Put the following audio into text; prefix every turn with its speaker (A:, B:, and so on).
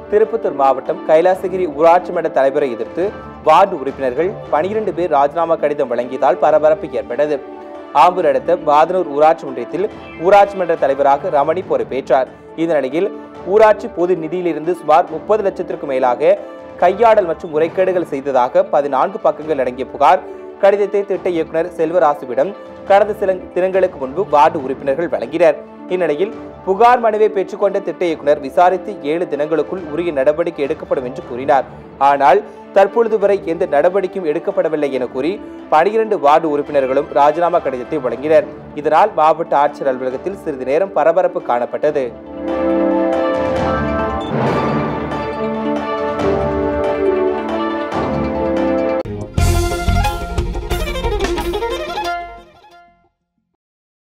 A: திருப்பத்தூர் மாவட்டம் கைலாசகிரி ஊராட்சி மன்ற தலைவரை எதிர்த்து வார்டு உறுப்பினர்கள் பனிரெண்டு பேர் ராஜினாமா கடிதம் வழங்கியதால் பரபரப்பு ஏற்பட்டது ஆம்பூர் அடுத்த பாதனூர் ஊராட்சி ஒன்றியத்தில் ஊராட்சி மன்ற தலைவராக ரமணி பொறுப்பேற்றார் இந்த நிலையில் ஊராட்சி பொது நிதியிலிருந்து சுமார் முப்பது லட்சத்திற்கும் மேலாக கையாடல் மற்றும் முறைகேடுகள் செய்ததாக பதினான்கு பக்கங்கள் அடங்கிய புகார் கடிதத்தை திட்ட இயக்குனர் செல்வராசுவிடம் கடந்த சில தினங்களுக்கு முன்பு வார்டு உறுப்பினர்கள் வழங்கினர் இந்நிலையில் புகார் மனுவை பெற்றுக்கொண்ட திட்ட இயக்குனர் விசாரித்து ஏழு தினங்களுக்குள் உரிய நடவடிக்கை எடுக்கப்படும் என்று கூறினார் ஆனால் தற்பொழுது வரை எந்த நடவடிக்கையும் எடுக்கப்படவில்லை என கூறி பனிஇரண்டு வார்டு உறுப்பினர்களும் ராஜினாமா கடிதத்தை வழங்கினர் இதனால் மாவட்ட ஆட்சியர் அலுவலகத்தில் சிறிது நேரம் பரபரப்பு காணப்பட்டது